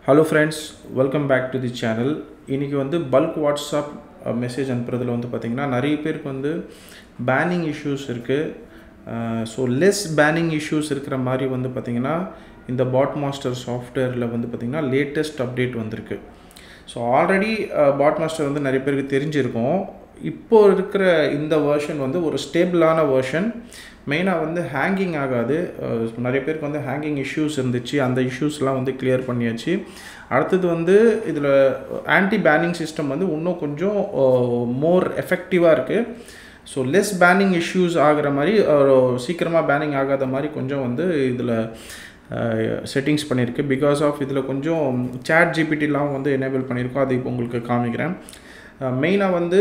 hello friends welcome back to the channel இன்றைக்கி வந்து bulk WhatsApp message அனுப்புறதுல வந்து பார்த்திங்கன்னா நிறைய பேருக்கு வந்து பேனிங் இஷ்யூஸ் இருக்குது ஸோ லெஸ் பேனிங் இஷ்யூஸ் இருக்கிற மாதிரி வந்து பார்த்திங்கன்னா இந்த பாட் மாஸ்டர் சாஃப்ட்வேரில் வந்து பார்த்திங்கன்னா லேட்டஸ்ட் அப்டேட் வந்திருக்கு ஸோ ஆல்ரெடி பாட் மாஸ்டர் வந்து நிறைய பேருக்கு தெரிஞ்சிருக்கும் இப்போ இருக்கிற இந்த வேர்ஷன் வந்து ஒரு ஸ்டேபிளான வேர்ஷன் மெயினாக வந்து ஹேங்கிங் ஆகாது அஹ் நிறைய பேருக்கு வந்து ஹேங்கிங் இஷ்யூஸ் இருந்துச்சு அந்த இஷ்யூஸ்லாம் வந்து கிளியர் பண்ணியாச்சு அடுத்தது வந்து இதில் ஆன்டி பேனிங் சிஸ்டம் வந்து இன்னும் கொஞ்சம் மோர் எஃபெக்டிவாக இருக்குது ஸோ லெஸ் பேனிங் இஷ்யூஸ் ஆகிற மாதிரி சீக்கிரமாக பேனிங் ஆகாத மாதிரி கொஞ்சம் வந்து இதில் செட்டிங்ஸ் பண்ணியிருக்கு பிகாஸ் ஆஃப் இதில் கொஞ்சம் சேட் ஜிபிடிலாம் வந்து எனேபிள் பண்ணியிருக்கோம் அது இப்போ உங்களுக்கு காமிக்கிறேன் மெயினாக வந்து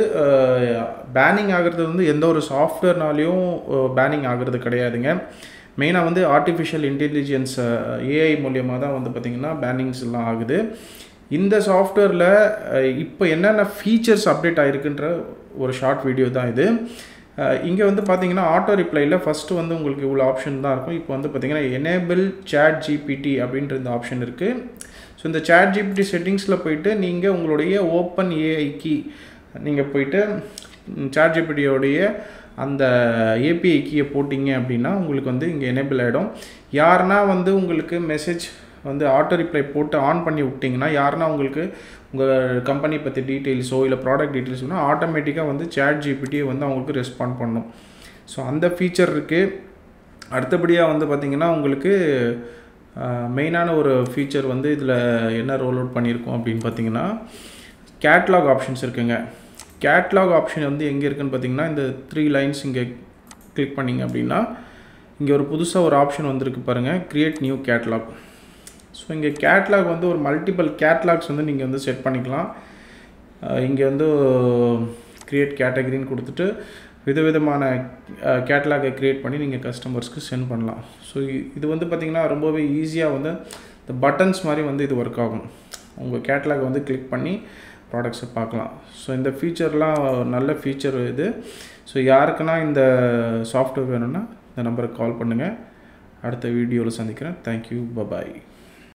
பேனிங் ஆகிறது வந்து எந்த ஒரு சாஃப்ட்வேர்னாலையும் பேனிங் ஆகிறது கிடையாதுங்க மெயினாக வந்து ஆர்டிஃபிஷியல் இன்டெலிஜென்ஸ் ஏஐ மூலியமாக தான் வந்து பார்த்திங்கன்னா பேனிங்ஸ் எல்லாம் ஆகுது இந்த சாஃப்ட்வேரில் இப்போ என்னென்ன ஃபீச்சர்ஸ் அப்டேட் ஆகிருக்குன்ற ஒரு ஷார்ட் வீடியோ தான் இது இங்கே வந்து பார்த்தீங்கன்னா ஆட்டோ ரிப்ளையில் ஃபஸ்ட்டு வந்து உங்களுக்கு இவ்வளோ ஆப்ஷன் தான் இருக்கும் இப்போ வந்து பார்த்தீங்கன்னா எனேபிள் சேட் ஜிபிடி அப்படின்ற இந்த ஆப்ஷன் இருக்குது ஸோ இந்த சேட் ஜிபிடி செட்டிங்ஸில் போயிட்டு நீங்கள் உங்களுடைய ஓப்பன் ஏஐக்கு நீங்கள் போயிட்டு சேட் ஜிபிடியோடைய அந்த ஏபிஐ கீயை போட்டிங்க அப்படின்னா உங்களுக்கு வந்து இங்கே எனேபிள் ஆகிடும் யாருன்னா வந்து உங்களுக்கு மெசேஜ் வந்து ஆட்டோ ரிப்ளை போட்டு ஆன் பண்ணி விட்டிங்கன்னா யாருன்னா உங்களுக்கு உங்கள் கம்பெனி பற்றி டீட்டெயில்ஸோ இல்லை ப்ராடக்ட் டீட்டெயில்ஸ்னா ஆட்டோமேட்டிக்காக வந்து சேட் ஜிபிடியை வந்து அவங்களுக்கு ரெஸ்பாண்ட் பண்ணும் ஸோ அந்த ஃபீச்சர் இருக்குது அடுத்தபடியாக வந்து பார்த்திங்கன்னா உங்களுக்கு மெயினான ஒரு ஃபீச்சர் வந்து இதில் என்ன ரோல் அவுட் பண்ணியிருக்கோம் அப்படின்னு பார்த்தீங்கன்னா கேட்லாக் ஆப்ஷன்ஸ் இருக்குங்க கேட்லாக் ஆப்ஷன் வந்து எங்கே இருக்குன்னு பார்த்தீங்கன்னா இந்த த்ரீ லைன்ஸ் இங்கே கிளிக் பண்ணிங்க அப்படின்னா இங்கே ஒரு புதுசாக ஒரு ஆப்ஷன் வந்திருக்கு பாருங்கள் க்ரியேட் நியூ கேட்லாக் ஸோ இங்கே கேட்லாக் வந்து ஒரு மல்டிபிள் கேட்லாக்ஸ் வந்து நீங்கள் வந்து செட் பண்ணிக்கலாம் இங்கே வந்து க்ரியேட் கேட்டகரின்னு கொடுத்துட்டு விதவிதமான கேட்லாகை க்ரியேட் பண்ணி நீங்கள் கஸ்டமர்ஸ்க்கு சென்ட் பண்ணலாம் ஸோ இது வந்து பார்த்திங்கன்னா ரொம்பவே ஈஸியாக வந்து இந்த பட்டன்ஸ் மாதிரி வந்து இது ஒர்க் ஆகும் உங்கள் கேட்லாக் வந்து கிளிக் பண்ணி ப்ராடக்ட்ஸை பார்க்கலாம் ஸோ இந்த ஃபீச்சர்லாம் நல்ல ஃபீச்சர் இது ஸோ யாருக்குன்னா இந்த சாஃப்ட்வேர் வேணும்னா இந்த நம்பருக்கு கால் பண்ணுங்கள் அடுத்த வீடியோவில் சந்திக்கிறேன் தேங்க்யூ பபாய்